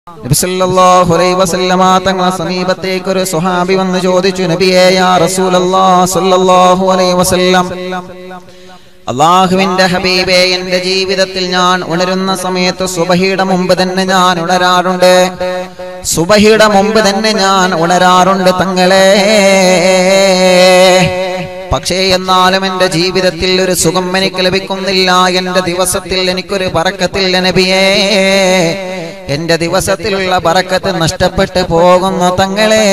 നബി സല്ലല്ലാഹു അലൈഹി വസല്ലമ തങ്ങളെ സമീപത്തേക്ക് ഒരു സ്വഹാബി വന്ന് ചോദിച്ചു നബിയേ യാ റസൂലല്ലാഹ് സല്ലല്ലാഹു അലൈഹി വസല്ലം അള്ളാഹുവിന്റെ ഹബീബെ എന്റെ ജീവിതത്തിൽ ഞാൻ ഉണരുന്ന സമയത്ത് സുബഹിയുടെ മുമ്പ് തന്നെ ഞാൻ ഉണരാറുണ്ട് സുബഹിയുടെ മുമ്പ് തന്നെ ഞാൻ ഉണരാറുണ്ട് തങ്ങളെ പക്ഷേ എന്നാലും എന്റെ ജീവിതത്തിൽ ഒരു സുഖം എനിക്ക് ലഭിക്കുന്നില്ല എന്റെ ദിവസത്തിൽ എനിക്കൊരു പറക്കത്തില്ല നബിയേ എന്റെ ദിവസത്തിലുള്ള പറക്കത്ത് നഷ്ടപ്പെട്ടു പോകുന്നു തങ്ങളെ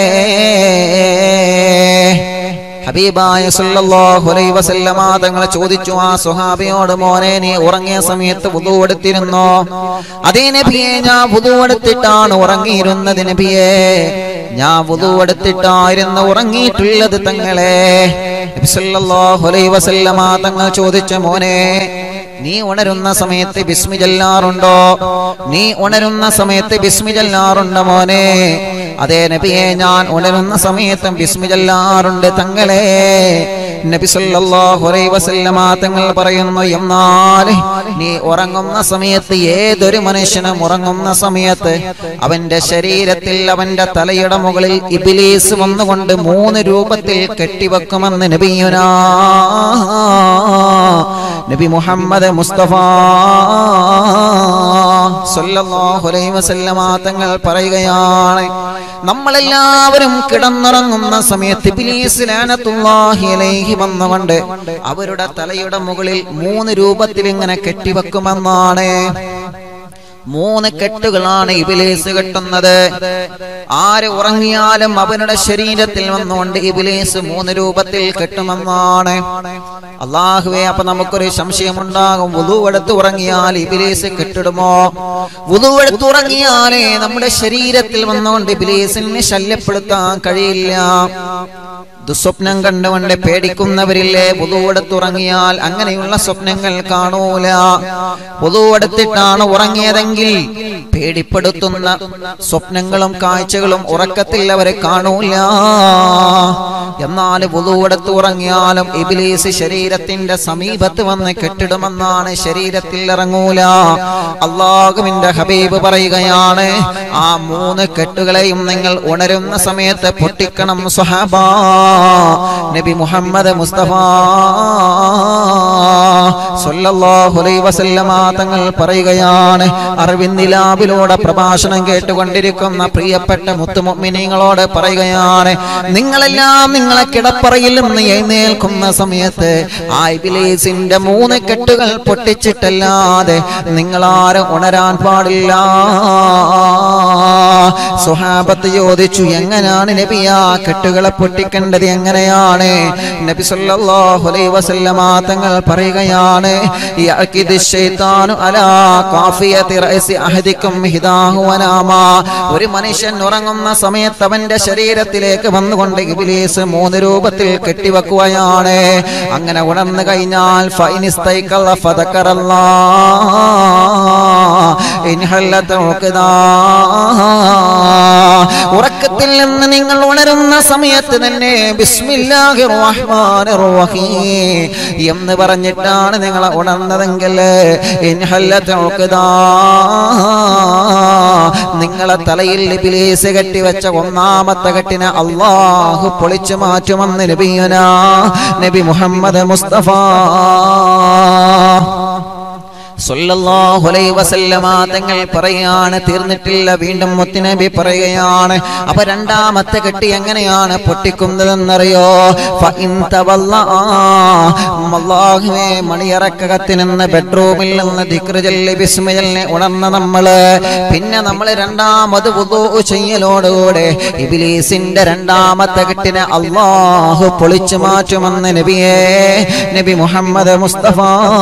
ഹബീബായ സല്ലല്ലാഹു അലൈഹി വസല്ലമ തങ്ങളെ ചോദിച്ചു ആ സ്വഹാബിയോട് മോനെ നീ ഉറങ്ങിയ സമയത്ത് വുദു എടുത്തിരുന്നോ അതേ നബിയെ ഞാൻ വുദു എടുത്തിട്ടാണ് ഉറങ്ങിയിരുന്നത് നബിയെ ഞാൻ വുദു എടുത്തിട്ടായിരുന്നു ഉറങ്ങിയിട്ടുള്ളത് തങ്ങളെ നബി സല്ലല്ലാഹു അലൈഹി വസല്ലമ തങ്ങൾ ചോദിച്ച മോനെ നീ ഉണരുന്ന സമയത്ത് ബിസ്മി ചൊല്ലാറുണ്ടോ നീ ഉണരുന്ന സമയത്ത് ബിസ്മി ചൊല്ലാറുണ്ടോ മോനെ അതേ നബിയെ ഞാൻ ഉണരുന്ന സമയത്തും ബിസ്മി ചൊല്ലാറുണ്ട് തങ്ങളെ നബി സല്ലല്ലാഹു അലൈഹി വസല്ലമ തങ്ങൾ പറയുന്നു എന്നാൽ നീ ഉറങ്ങുന്ന സമയത്ത് ഏതൊരു മനുഷ്യനും ഉറങ്ങുന്ന സമയത്ത് അവന്റെ ശരീരത്തിൽ അവന്റെ തലയുടെ മുകളിൽ ഇബിലീസ് വന്നുകൊണ്ട് മൂന്ന് രൂപത്തിൽ കെട്ടിവെക്കുമെന്ന് നബിയുനാ നബി മുഹമ്മദ് മുസ്തഫ സല്ലല്ലാഹു അലൈഹി വസല്ലമ തങ്ങൾ പറയുകയാണ് നമ്മളെല്ലാവരും കിടന്നുറങ്ങുന്ന സമയത്ത് ഇബ്ലീസ് ലാനത്തുല്ലാഹി അലൈഹി വന്നുകൊണ്ട് അവരുടെ തലയുടെ മുകളിൽ മൂന്ന് രൂപത്തിൽ ഇങ്ങനെ കെട്ടിവെക്കുമെന്നാണ് മൂന്ന് കെട്ടുകളാണ് ഇബിലേസ് കെട്ടുന്നത് ആര് ഉറങ്ങിയാലും അവനുടെ ശരീരത്തിൽ വന്നുകൊണ്ട് ഇബിലേസ് മൂന്ന് രൂപത്തിൽ കെട്ടുമെന്നാണ് അള്ളാഹുവെ അപ്പൊ നമുക്കൊരു സംശയമുണ്ടാകും വുതുവെടുത്ത് ഉറങ്ങിയാൽ ഇബിലേസ് കെട്ടിടുമോ വുതുവെടുത്ത് ഉറങ്ങിയാലേ നമ്മുടെ ശരീരത്തിൽ വന്നുകൊണ്ട് ഇബിലേസിനെ ശല്യപ്പെടുത്താൻ കഴിയില്ല ദുസ്വപ്നം കണ്ടുകൊണ്ട് പേടിക്കുന്നവരില്ലേ പുതുവെടുത്തുറങ്ങിയാൽ അങ്ങനെയുള്ള സ്വപ്നങ്ങൾ കാണൂല പുതുവെടുത്തിട്ടാണ് ഉറങ്ങിയതെങ്കിൽ പേടിപ്പെടുത്തുന്ന സ്വപ്നങ്ങളും കാഴ്ചകളും ഉറക്കത്തിൽ അവരെ കാണൂല എന്നാൽ പുതുവെടുത്ത് ഉറങ്ങിയാലും ഇബിലീസ് ശരീരത്തിന്റെ സമീപത്ത് വന്ന് കെട്ടിടുമെന്നാണ് ശരീരത്തിൽ ഇറങ്ങൂല അള്ളാഹുവിന്റെ ഹബീബ് പറയുകയാണ് ആ മൂന്ന് കെട്ടുകളെയും നിങ്ങൾ ഉണരുന്ന സമയത്ത് പൊട്ടിക്കണം സ്വഹാബാ നബി മുഹമ്മദ് മുസ്തഫ സല്ലല്ലാഹു അലൈഹി വസല്ലമ തങ്ങൾ പറയുകയാണ് അറിവിന്ദിലാബിലൂടെ പ്രഭാഷണം കേട്ടുകൊണ്ടിരിക്കുന്ന പ്രിയപ്പെട്ട മുത്തുമുഅ്മിനീങ്ങളോട് പറയുകയാണ് നിങ്ങളെല്ലാം നിങ്ങളെ കിടപ്പറയിൽ നിന്ന് എഴുന്നേൽക്കുന്ന സമയത്ത് ആ ഇബ്ലീസിന്റെ മൂന്ന് കെട്ടുകൾ പൊട്ടിച്ചിട്ടല്ലാതെ നിങ്ങളാരും ഉണരാൻ പാടില്ല സുഹാബത്ത് ചോദിച്ചു എങ്ങനെയാണ് നബി ആ കെട്ടുകളെ പൊട്ടിക്കേണ്ടത് എങ്ങനെയാണ് നബി സല്ലല്ലാഹു അലൈഹി വസല്ലമ തങ്ങൾ പറയുകയാണ് യഅകിദു ശൈത്താനു അലാ ഖാഫിയതി റഅസി അഹദിക്കും ഹിദാഹു വനാമാ ഒരു മനുഷ്യൻ ഉറങ്ങുന്ന സമയത്ത് അവന്റെ ശരീരത്തിലേക്ക് വന്നുകൊണ്ട് ഇബ്ലീസ് മൂന്ന് രൂപത്തിൽ കെട്ടിവെക്കുകയാണ് അങ്ങനെ ഉണർന്നു കഴിഞ്ഞാൽ ഫൈനിസ്തൈഖല ഫദക്കറല്ലാ ഇൻഹല്ലത ഉഖദാ ഉറക്കത്തിൽ നിന്ന് നിങ്ങൾ ഉണരുന്ന സമയത്ത് തന്നെ ബിസ്മില്ലാഹിർ റഹ്മാനിർ റഹീം എന്ന് പറഞ്ഞിട്ടാണ് നിങ്ങൾ ഉണർന്നതെങ്കിൽ ഇൻഹല്ലത ഉഖദാ നിങ്ങളെ തലയിൽ ഇബ്ലീസ് കെട്ടിവെച്ച ഒന്നാമത്തെ കെട്ടിനെ അള്ളാഹു പൊളിച്ചു മാറ്റുമെന്ന് നബിയുന നബി മുഹമ്മദ് മുസ്തഫ സല്ലല്ലാഹു അലൈഹി വസല്ലമ തങ്ങൾ പറയാണ് തീർന്നിട്ടില്ല വീണ്ടും മുത്തുനബി പറയുകയാണ് അപ്പൊ രണ്ടാമത്തെ കെട്ടി എങ്ങനെയാണ് പൊട്ടിക്കുന്നതെന്നറിയോ ഫഇൻ തവല്ല അല്ലാഹുവേ മണിയറക്കകത്ത് നിന്ന് ബെഡ്റൂമിൽ നിന്ന് ദിക്റ് ചൊല്ലി ബിസ്മി ചൊല്ലി ഉണർന്ന നമ്മള് പിന്നെ നമ്മൾ രണ്ടാമത് വുദൂ ചെയ്യലോടുകൂടെ ഇബ്ലീസിന്റെ രണ്ടാമത്തെ കെട്ടിനെ അല്ലാഹു പൊളിച്ചു മാറ്റുമെന്ന് നബിയേ നബി മുഹമ്മദ് മുസ്തഫ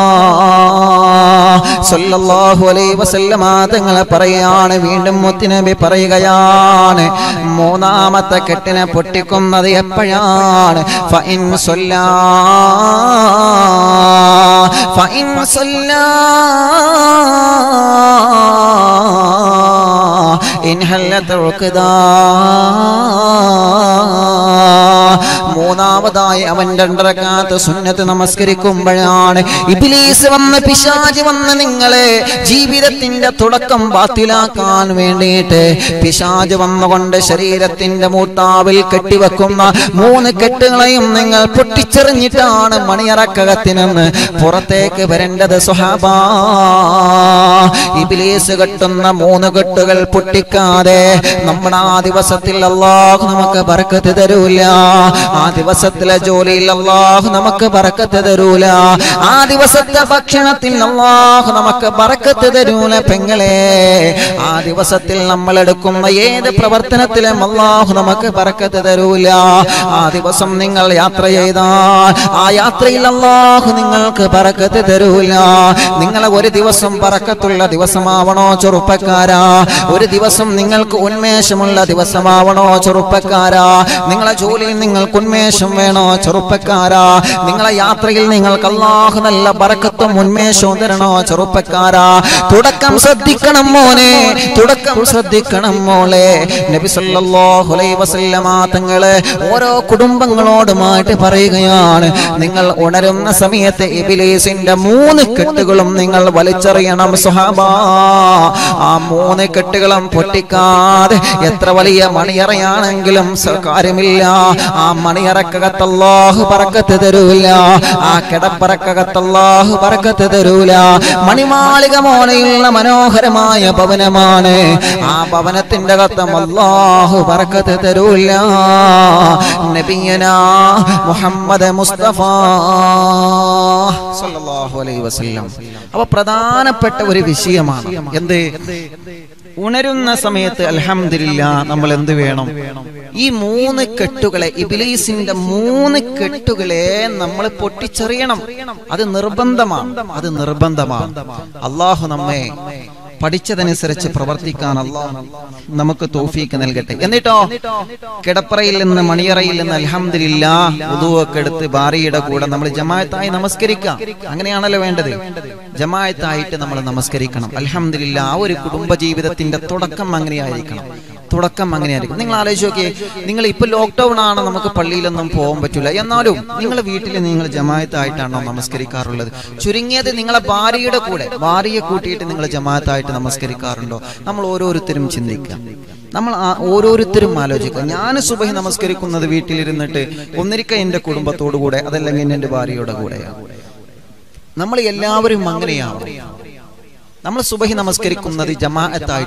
സല്ലല്ലാഹു അലൈഹി വസല്ലമ തങ്ങളെ പറയാണ് വീണ്ടും മുത്തുനബി പറയുകയാണ് മൂന്നാമത്തെ കെട്ടിനെ പൊട്ടിക്കുന്നത് എപ്പോഴാണ് ഫഇൻ സല്ലാ ഫഇൻ സല്ലാ ഇൻ ഹല്ലത ഉഖദാ മൂന്നാമതായി അവൻ രണ്ടരക്കാത്ത സുന്നത്ത് നമസ്കരിക്കുമ്പോഴാണ് ഇബിലീസ് വന്ന് പിശാജ് വന്ന് നിങ്ങളെ ജീവിതത്തിന്റെ തുടക്കം ബാത്തിലാക്കാൻ വേണ്ടിയിട്ട് പിശാജ് വന്നുകൊണ്ട് ശരീരത്തിന്റെ മൂർത്താവിൽ കെട്ടിവെക്കുന്ന മൂന്ന് കെട്ടുകളെയും നിങ്ങൾ പൊട്ടിച്ചെറിഞ്ഞിട്ടാണ് മണിയറക്കകത്തിനെന്ന് പുറത്തേക്ക് വരേണ്ടത് സുഹാബ ഇബിലീസ് കെട്ടുന്ന മൂന്ന് കെട്ടുകൾ പൊട്ടിക്കാതെ നമ്മുടെ ആ ദിവസത്തിൽ അള്ളാഹു നമുക്ക് ബർക്കത്ത് തരൂല ആ ദിവസത്തിലെ ജോലിയിൽ അള്ളാഹു നമുക്ക് ബർക്കത്ത് തരൂല ആ ദിവസത്തെ ഭക്ഷണത്തിൽ അള്ളാഹു നമുക്ക് ബർക്കത്ത് തരൂല പെങ്ങളെ ആ ദിവസത്തിൽ നമ്മൾ എടുക്കുന്ന ഏത് പ്രവർത്തനത്തിലും അള്ളാഹു നമുക്ക് ബർക്കത്ത് തരൂല ആ ദിവസം നിങ്ങൾ യാത്ര ചെയ്താൽ ആ യാത്രയിൽ അള്ളാഹു നിങ്ങൾക്ക് ബർക്കത്ത് തരൂല നിങ്ങളെ ഒരു ദിവസം പറക്കത്തുള്ള ദിവസമാവണോ ചെറുപ്പക്കാരാ ഒരു ദിവസം നിങ്ങൾക്ക് ഉന്മേഷമുള്ള ദിവസമാവണോ ചെറുപ്പക്കാരാ നിങ്ങളെ ജോലിയിൽ നിങ്ങൾക്ക് ഉന്മേഷം വേണോ ചെറുപ്പക്കാരാ നിങ്ങളെ യാത്രയിൽ നിങ്ങൾക്ക് അള്ളാഹു നല്ല ബറക്കത്തും ഉന്മേഷവും തരണോ ചെറുപ്പക്കാരാ തുടക്കം ശ്രദ്ധിക്കണം മോനെ തുടക്കം ശ്രദ്ധിക്കണം മോളെ നബി സല്ലല്ലാഹു അലൈഹി വസല്ലമ തങ്ങള് ഓരോ കുടുംബങ്ങളോടുമായിട്ട് പറയുകയാണ് നിങ്ങൾ ഉണരുന്ന സമയത്ത് ഇബിലീസിന്റെ മൂന്ന് കെട്ടുകളും നിങ്ങൾ വലിച്ചെറിയണം സുഹാബ ആ മൂന്ന് കെട്ടുകളും പൊട്ടിക്കാതെ എത്ര വലിയ മണിയറയാണെങ്കിലും സ- കാര്യമില്ല ആ മണിയറക്കകത്തല്ലാഹു പറക്കത്ത് തരൂല ആ കിടപ്പറക്കകത്തല്ലാഹു പറക്കത്ത് തരൂല മണിമാളിക മോനെയുള്ള മനോഹരമായ ഭവനമാണ് ആ ഭവനത്തിന്റെ കത്തം അല്ലാഹു പറക്കത്ത് തരൂല നബിയന മുഹമ്മദ് മുസ്തഫ സല്ലല്ലാഹു അലൈഹി വസല്ലം അപ്പൊ പ്രധാനപ്പെട്ട ഒരു വിഷയമാണ് എന്ത് ഉണരുന്ന സമയത്ത് അൽഹംദുലില്ല നമ്മൾ എന്ത് വേണം ഈ മൂന്ന് കെട്ടുകളെ ഇബിലീസിന്റെ മൂന്ന് കെട്ടുകളെ നമ്മൾ പൊട്ടിച്ചെറിയണം അത് നിർബന്ധമാണ് അത് നിർബന്ധമാണ് അള്ളാഹു നമ്മെ പഠിച്ചതനുസരിച്ച് പ്രവർത്തിക്കാൻ അള്ളാഹു നമുക്ക് തോഫീക്ക് നൽകട്ടെ എന്നിട്ടോ കിടപ്പറയിൽ നിന്ന് മണിയറയിൽ നിന്ന് അൽഹംദുലില്ല ഉദുവൊക്കെ എടുത്ത് ബാറിയുടെ കൂടെ നമ്മൾ ജമാഅത്തായി നമസ്കരിക്കാം അങ്ങനെയാണല്ലോ വേണ്ടത് ജമാഅത്തായിട്ട് നമ്മൾ നമസ്കരിക്കണം അൽഹംദുലില്ല ആ ഒരു കുടുംബ ജീവിതത്തിന്റെ തുടക്കം അങ്ങനെയായിരിക്കണം തുടക്കം അങ്ങനെയായിരിക്കും നിങ്ങൾ ആലോചിച്ച് നോക്കിയേ നിങ്ങൾ ഇപ്പൊ ലോക്ക്ഡൌൺ ആണ് നമുക്ക് പള്ളിയിലൊന്നും പോകാൻ പറ്റില്ല എന്നാലും നിങ്ങൾ വീട്ടിൽ നിങ്ങൾ ജമാഅത്തായിട്ടാണോ നമസ്കരിക്കാറുള്ളത് ചുരുങ്ങിയത് നിങ്ങളെ ഭാര്യയുടെ കൂടെ ഭാര്യയെ കൂട്ടിയിട്ട് നിങ്ങൾ ജമാഅത്തായിട്ട് നമസ്കരിക്കാറുണ്ടോ നമ്മൾ ഓരോരുത്തരും ചിന്തിക്കുക നമ്മൾ ആ- ഓരോരുത്തരും ആലോചിക്കുക ഞാൻ സുബഹി നമസ്കരിക്കുന്നത് വീട്ടിലിരുന്നിട്ട് ഒന്നിരിക്ക എന്റെ കുടുംബത്തോടു കൂടെ അതല്ലെങ്കിൽ എന്റെ ഭാര്യയുടെ കൂടെയാണ് നമ്മൾ എല്ലാവരും അങ്ങനെയാണ് നമ്മൾ സുബഹി നമസ്കരിക്കുന്നത് ജമാഅത്തായിട്ട്